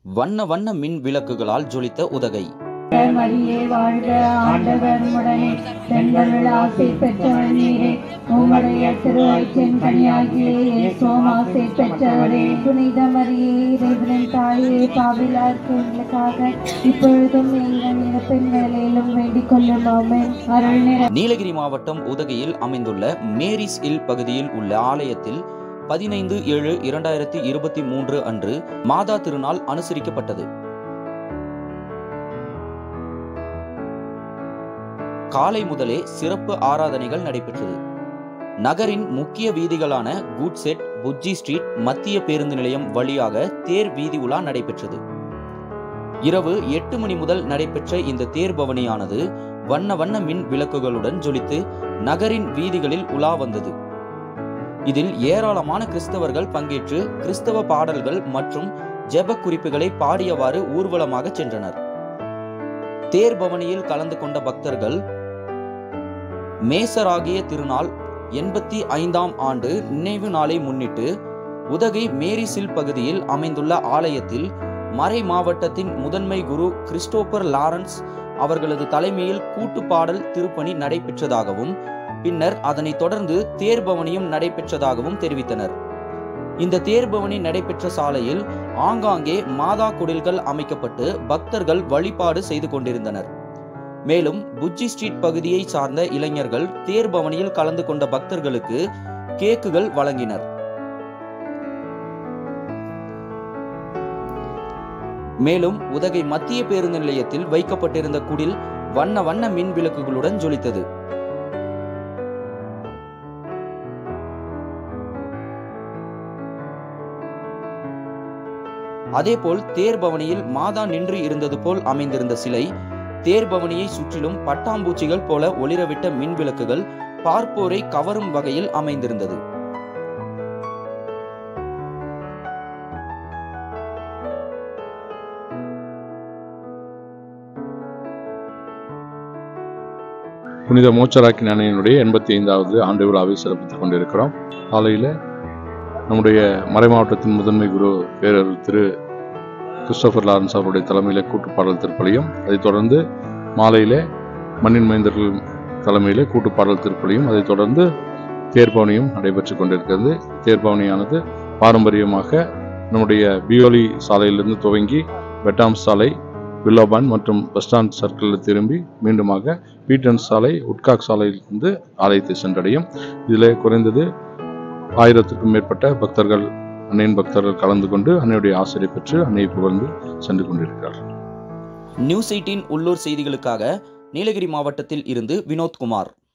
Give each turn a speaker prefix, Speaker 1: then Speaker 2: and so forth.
Speaker 1: வண்ண வண்ண மின் விளக்குகளால் ஜொலித்த உதகை
Speaker 2: மரியே வாழ்க ஆண்டவர் உடனே பெண்களுள் ஆசை பெற்றவர் நீரே உம்முடைய திருவயிற்றின் கனியாகிய இயேசுவும் ஆசை பெற்றவரே புனித மரியே இறைவனின் தாயே பாவிலாருக்கு எங்களுக்காக இப்பொழுதும் எங்கள் இறப்பின் வேலையிலும் வேண்டிக் கொள்ளும் ஆமென். அருள் நிறை
Speaker 1: நீலகிரி மாவட்டம் உதகையில் அமைந்துள்ள மேரிஸ் இல் பகுதியில் உள்ள ஆலயத்தில் பதினைந்து ஏழு இரண்டாயிரத்தி இருபத்தி மூன்று அன்று மாதா திருநாள் அனுசரிக்கப்பட்டது காலை முதலே சிறப்பு ஆராதனைகள் நடைபெற்றது நகரின் முக்கிய வீதிகளான குட்செட் புஜ்ஜி ஸ்ட்ரீட் மத்திய பேருந்து நிலையம் வழியாக தேர் வீதி உலா நடைபெற்றது இரவு எட்டு மணி முதல் நடைபெற்ற இந்த தேர் பவனியானது வண்ண வண்ண மின் விளக்குகளுடன் ஜொலித்து நகரின் வீதிகளில் உலா வந்தது இதில் ஏராளமான கிறிஸ்தவர்கள் பங்கேற்று கிறிஸ்தவ பாடல்கள் மற்றும் ஜெப குறிப்புகளை பாடியவாறு ஊர்வலமாக சென்றனர் தேர் பவனியில் கலந்து கொண்ட பக்தர்கள் மேசராகிய திருநாள் எண்பத்தி ஐந்தாம் ஆண்டு நினைவு நாளை முன்னிட்டு உதகை மேரிசில் பகுதியில் அமைந்துள்ள ஆலயத்தில் மறை மாவட்டத்தின் முதன்மை குரு கிறிஸ்டோபர் லாரன்ஸ் அவர்களது தலைமையில் கூட்டு பாடல் திருப்பணி நடைபெற்றதாகவும் பின்னர் அதனைத் தொடர்ந்து தேர்பவனியும் நடைபெற்றதாகவும் தெரிவித்தனர் இந்த தேர்பவனி நடைபெற்ற சாலையில் ஆங்காங்கே மாதா குடில்கள் அமைக்கப்பட்டு பக்தர்கள் வழிபாடு செய்து கொண்டிருந்தனர் மேலும் புஜ்ஜி ஸ்ட்ரீட் பகுதியை சார்ந்த இளைஞர்கள் தேர்பவனியில் கலந்து கொண்ட பக்தர்களுக்கு கேக்குகள் வழங்கினர் மேலும் உதகை மத்திய பேருந்து நிலையத்தில் வைக்கப்பட்டிருந்த குடில் வண்ண வண்ண மின் விளக்குகளுடன் ஜொலித்தது அதேபோல் தேர்பவனியில் மாதா நின்று இருந்தது போல் அமைந்திருந்த சிலை தேர்பவனியை சுற்றிலும் பட்டாம்பூச்சிகள் போல ஒளிரவிட்ட மின் விளக்குகள் பார்ப்போரை கவரும் வகையில் அமைந்திருந்தது
Speaker 3: புனித மோச்சராக்கி அணையினுடைய எண்பத்தி ஐந்தாவது ஆண்டு விழாவை சிறப்பித்துக் கொண்டிருக்கிறோம் காலையில் நம்முடைய மறைமாவட்டத்தின் முதன்மை குரு பேரர் திரு கிறிஸ்டோபர் லாரன்ஸ் அவருடைய தலைமையில் கூட்டுப்பாடல் திருப்பலியும் அதைத் தொடர்ந்து மாலையிலே மண்ணின் மைந்தர்கள் தலைமையிலே கூட்டுப்பாடல் திருப்பலியும் அதைத் தொடர்ந்து தேர்பவனியும் நடைபெற்று கொண்டிருக்கிறது தேர்பவனியானது பாரம்பரியமாக நம்முடைய பியோலி சாலையிலிருந்து துவங்கி வெட்டாம் சாலை வில்லோபான் மற்றும் பஸ் ஸ்டாண்ட் சர்க்கிளில் திரும்பி மீண்டுமாக பீட்டன் சாலை உட்காக் சாலையிலிருந்து ஆலயத்தை சென்றடையும் இதில் குறைந்தது ஆயிரத்துக்கும் மேற்பட்ட பக்தர்கள் அன்னையின் பக்தர்கள் கலந்து கொண்டு அன்னையுடைய ஆசிரியை பெற்று அன்னையை புகழ்ந்து சென்று கொண்டிருக்கிறார்கள்
Speaker 1: நியூஸ் எயிட்டின் உள்ளூர் செய்திகளுக்காக நீலகிரி மாவட்டத்தில் இருந்து வினோத்குமார்